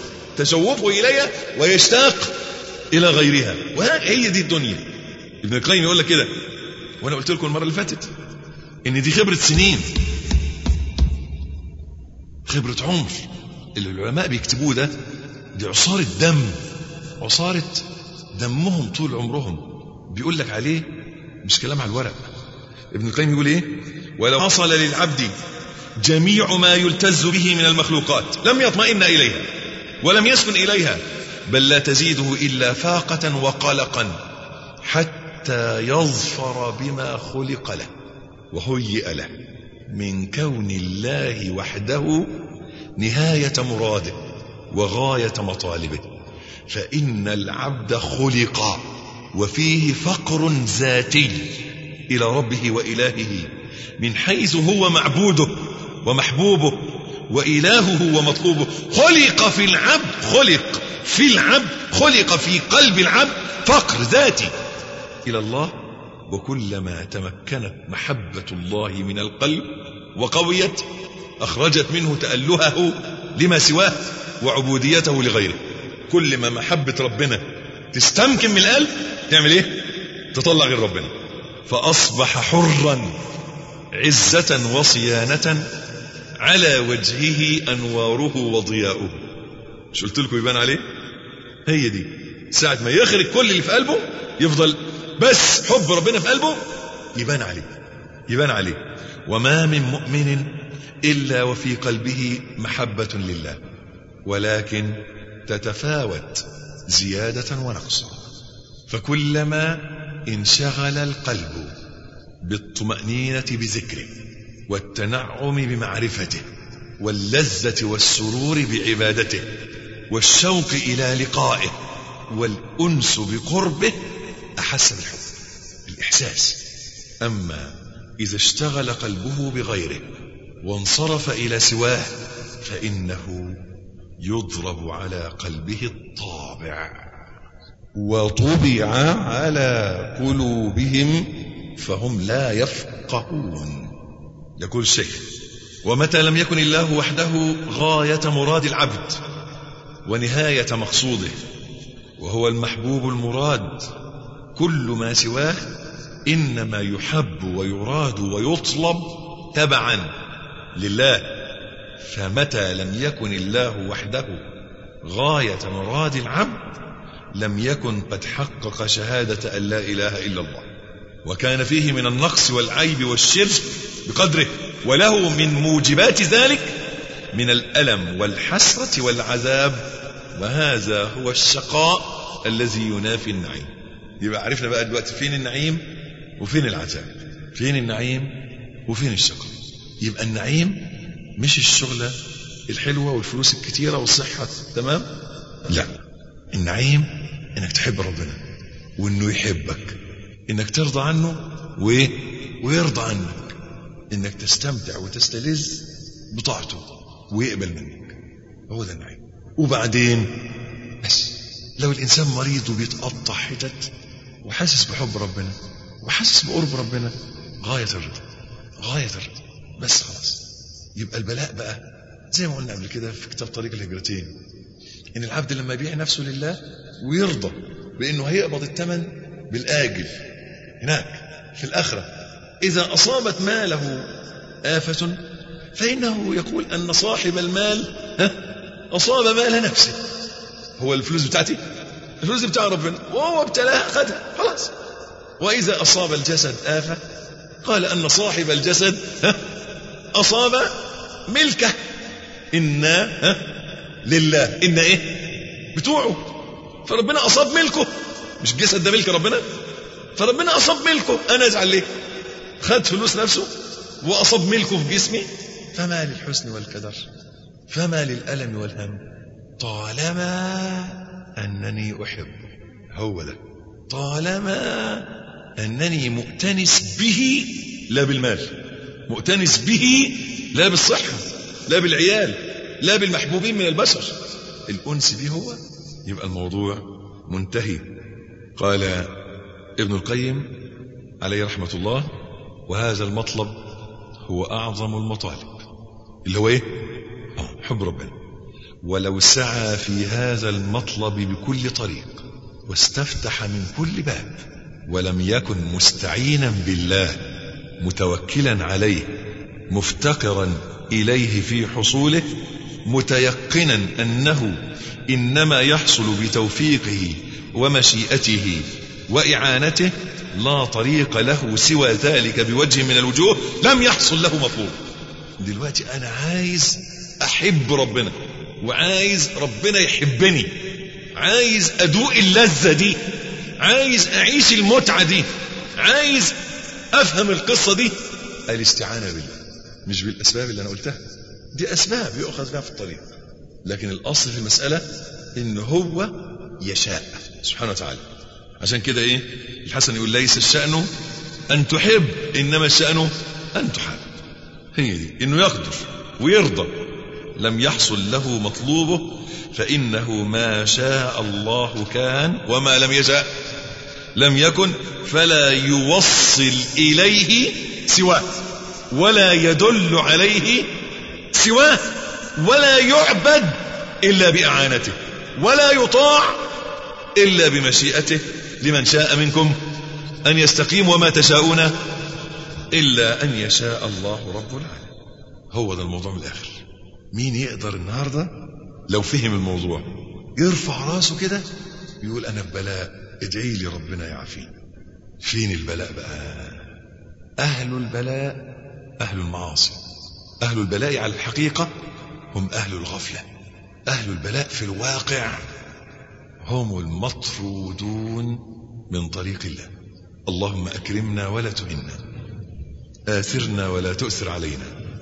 تشوفه إليها ويشتاق إلى غيرها وهي دي الدنيا ابن القيم يقول لك كده وأنا قلت لكم المرة اللي فاتت إن دي خبرة سنين خبرة عمر اللي العلماء بيكتبوه ده دي عصارة دم عصارة دمهم طول عمرهم بيقول لك عليه مش كلام على الورق ابن القيم يقول ايه ولو حصل للعبد جميع ما يلتز به من المخلوقات لم يطمئن إليها ولم يسكن إليها بل لا تزيده إلا فاقة وقلقا حتى يظفر بما خلق له وهيئ له من كون الله وحده نهاية مراده وغاية مطالبه فإن العبد خلق وفيه فقر ذاتي إلى ربه وإلهه من حيث هو معبوده ومحبوبه وإلهه ومطلوبه خلق في العبد خلق في العبد خلق في قلب العبد فقر ذاتي إلى الله وكلما تمكنت محبة الله من القلب وقويت أخرجت منه تألهه لما سواه وعبوديته لغيره كل ما محبة ربنا تستمكن من القلب تعمل ايه تطلع غير ربنا فأصبح حرا عزة وصيانة على وجهه أنواره وضياؤه مش قلت لكم يبان عليه هي دي ساعة ما يخرج كل اللي في قلبه يفضل بس حب ربنا في قلبه يبان عليه يبان عليه وما من مؤمن إلا وفي قلبه محبة لله ولكن تتفاوت زيادة ونقصا فكلما انشغل القلب بالطمأنينة بذكره والتنعم بمعرفته واللذة والسرور بعبادته والشوق إلى لقائه والأنس بقربه أحس بالحب الإحساس أما إذا اشتغل قلبه بغيره وانصرف إلى سواه فإنه يضرب على قلبه الطابع وطبع على قلوبهم فهم لا يفقهون يقول الشيخ ومتى لم يكن الله وحده غاية مراد العبد ونهاية مقصوده وهو المحبوب المراد كل ما سواه إنما يحب ويراد ويطلب تبعا لله فمتى لم يكن الله وحده غاية مراد العبد لم يكن قد حقق شهادة أن لا إله إلا الله وكان فيه من النقص والعيب والشرك بقدره وله من موجبات ذلك من الألم والحسرة والعذاب وهذا هو الشقاء الذي ينافي النعيم يبقى عرفنا بقى دلوقتي فين النعيم وفين العذاب فين النعيم وفين الشقاء يبقى النعيم مش الشغلة الحلوة والفلوس الكتيرة والصحة تمام لا النعيم انك تحب ربنا وانه يحبك انك ترضى عنه وايه ويرضى عنك انك تستمتع وتستلذ بطاعته ويقبل منك هو ده النعيم وبعدين بس لو الانسان مريض وبيتقطع حتت وحاسس بحب ربنا وحاسس بقرب ربنا غاية الرضا غاية الرضا بس خلاص يبقى البلاء بقى زي ما قلنا قبل كده في كتاب طريق الهجرتين ان العبد لما يبيع نفسه لله ويرضى بانه هيقبض الثمن بالاجل هناك في الاخره اذا اصابت ماله افه فانه يقول ان صاحب المال ها اصاب مال نفسه هو الفلوس بتاعتي الفلوس بتاع ربنا وهو ابتلاها خدها خلاص واذا اصاب الجسد افه قال ان صاحب الجسد ها اصاب ملكه انا ها لله ان ايه بتوعه فربنا اصاب ملكه مش الجسد ده ملك ربنا فربنا اصاب ملكه انا ازعل ليه خد فلوس نفسه واصاب ملكه في جسمي فما للحسن والكدر فما للالم والهم طالما انني احبه هو ده طالما انني مؤتنس به لا بالمال مؤتنس به لا بالصحه لا بالعيال لا بالمحبوبين من البشر الأنس به هو يبقى الموضوع منتهي قال ابن القيم عليه رحمة الله وهذا المطلب هو أعظم المطالب اللي هو إيه آه، حب ربنا ولو سعى في هذا المطلب بكل طريق واستفتح من كل باب ولم يكن مستعينا بالله متوكلا عليه مفتقرا إليه في حصوله متيقنا انه انما يحصل بتوفيقه ومشيئته واعانته لا طريق له سوى ذلك بوجه من الوجوه لم يحصل له مطلوب دلوقتي انا عايز احب ربنا وعايز ربنا يحبني عايز ادوق اللذه دي عايز اعيش المتعه دي عايز افهم القصه دي الاستعانه بالله مش بالاسباب اللي انا قلتها دي أسباب يؤخذ بها في الطريق لكن الأصل في المسألة إن هو يشاء سبحانه وتعالى عشان كده إيه الحسن يقول ليس الشأن أن تحب إنما الشأن أن تحب هي دي إنه يقدر ويرضى لم يحصل له مطلوبه فإنه ما شاء الله كان وما لم يشاء لم يكن فلا يوصل إليه سواه ولا يدل عليه سواه ولا يعبد إلا بإعانته ولا يطاع إلا بمشيئته لمن شاء منكم أن يستقيم وما تشاءون إلا أن يشاء الله رب العالمين هو ده الموضوع من الآخر مين يقدر النهاردة لو فهم الموضوع يرفع راسه كده يقول أنا في بلاء ادعي لي ربنا يعافيني فين البلاء بقى أهل البلاء أهل المعاصي أهل البلاء على الحقيقة هم أهل الغفلة أهل البلاء في الواقع هم المطرودون من طريق الله اللهم أكرمنا ولا تهنا آثرنا ولا تؤثر علينا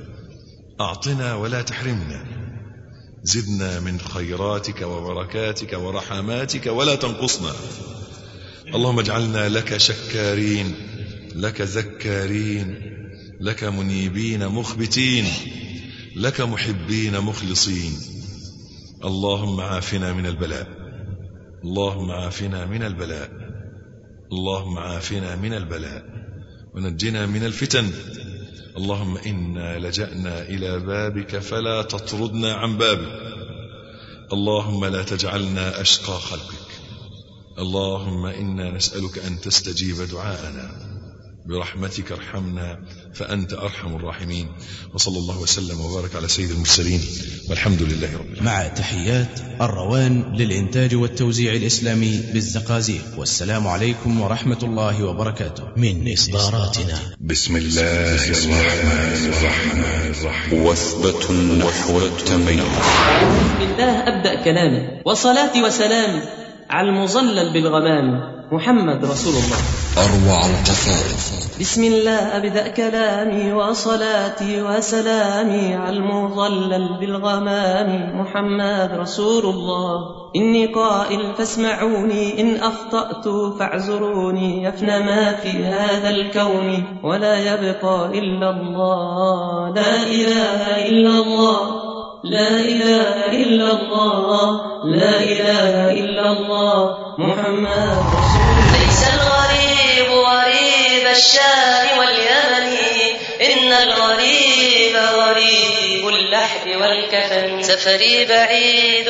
أعطنا ولا تحرمنا زدنا من خيراتك وبركاتك ورحماتك ولا تنقصنا اللهم اجعلنا لك شكارين لك ذكارين لك منيبين مخبتين لك محبين مخلصين اللهم عافنا من البلاء اللهم عافنا من البلاء اللهم عافنا من البلاء ونجنا من الفتن اللهم إنا لجأنا إلى بابك فلا تطردنا عن بابك اللهم لا تجعلنا أشقى خلقك اللهم إنا نسألك أن تستجيب دعاءنا برحمتك ارحمنا فأنت أرحم الراحمين وصلى الله وسلم وبارك على سيد المرسلين والحمد لله رب العالمين مع تحيات الروان للإنتاج والتوزيع الإسلامي بالزقازيق والسلام عليكم ورحمة الله وبركاته من إصداراتنا بسم الله الرحمن الرحيم وثبة نحو التميز بالله أبدأ كلامي وصلاتي وسلامي على المظلل بالغمام محمد رسول الله أروع القصائد بسم الله أبدأ كلامي وصلاتي وسلامي على المظلل بالغمام محمد رسول الله إني قائل فاسمعوني إن أخطأت فاعذروني يفنى ما في هذا الكون ولا يبقى إلا الله لا إله إلا الله لا إله إلا الله لا إله إلا الله محمد رسول الله ليس الغريب غريب الشام واليمن إن الغريب غريب اللحد والكفن سفري بعيد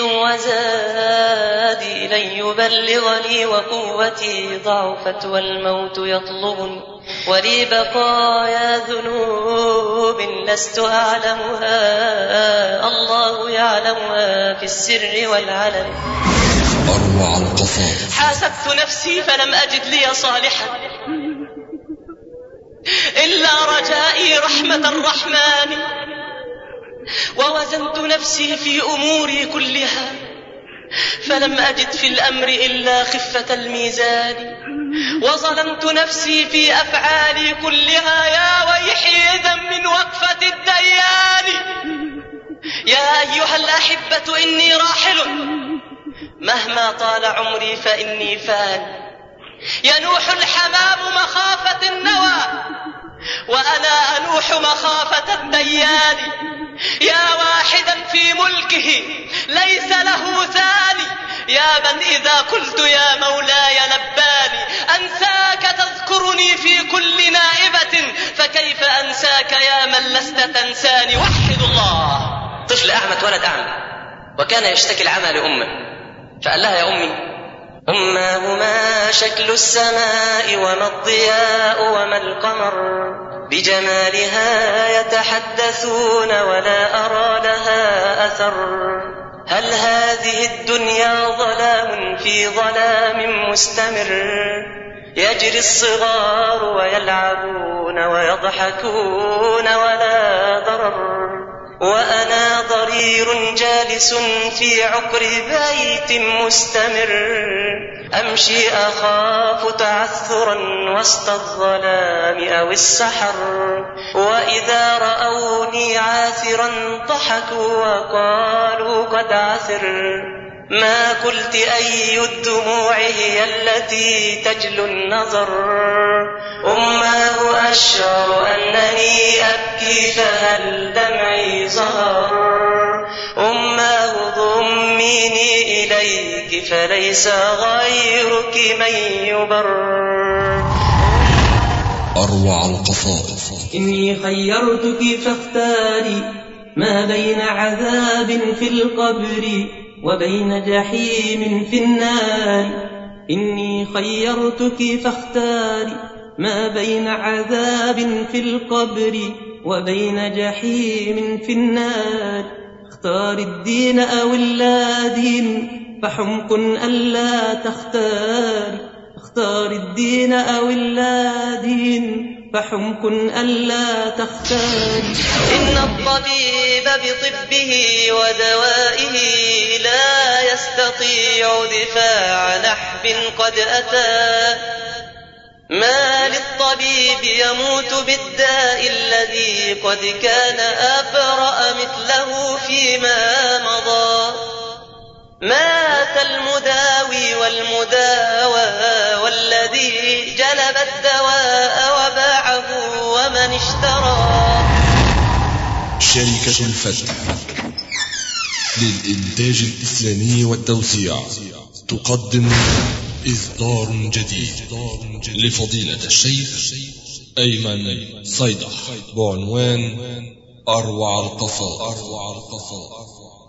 وزادي لن يبلغني وقوتي ضعفت والموت يطلبني ولي بقايا ذنوب لست أعلمها الله يعلمها في السر والعلن أروع القصائد حاسبت نفسي فلم أجد لي صالحا إلا رجائي رحمة الرحمن ووزنت نفسي في أموري كلها فلم أجد في الأمر إلا خفة الميزان وظلمت نفسي في أفعالي كلها يا ويحي إذا من وقفة الديان يا أيها الأحبة إني راحل مهما طال عمري فإني فان ينوح الحمام مخافة النوى وأنا أنوح مخافة الديان يا واحدا في ملكه ليس له ثاني يا من إذا قلت يا مولاي لباني أنساك تذكرني في كل نائبة فكيف أنساك يا من لست تنساني وحد الله طفل أعمى اتولد أعمى وكان يشتكي العمى لأمه فقال لها يا أمي أماهما شكل السماء وما الضياء وما القمر بجمالها يتحدثون ولا أرى لها أثر هل هذه الدنيا ظلام في ظلام مستمر يجري الصغار ويلعبون ويضحكون ولا ضرر وأنا ضرير جالس في عقر بيت مستمر أمشي أخاف تعثرا وسط الظلام أو السحر وإذا رأوني عاثرا ضحكوا وقالوا قد عثر ما قلت أي الدموع هي التي تجلو النظر أماه أشعر أنني أبكي فهل دمعي ظهر أماه ضميني إليك فليس غيرك من يبر أروع القصائد إني خيرتك فاختاري ما بين عذاب في القبر وبين جحيم في النار إني خيرتك فاختاري ما بين عذاب في القبر وبين جحيم في النار اختار الدين أو اللا دين فحمق ألا تختار اختار الدين أو اللا دين فحمق ألا تختار إن الطبيب بطبه ودوائه لا يستطيع دفاع نحب قد أتى ما للطبيب يموت بالداء الذي قد كان أبرأ مثله فيما مضى مات المداوي والمداوى والذي جلب الدواء وباعه ومن اشترى شركة الفتح للإنتاج الإسلامي والتوسيع تقدم إصدار جديد لفضيلة الشيخ أيمن صيدح بعنوان أروع القصائد أروع القصائد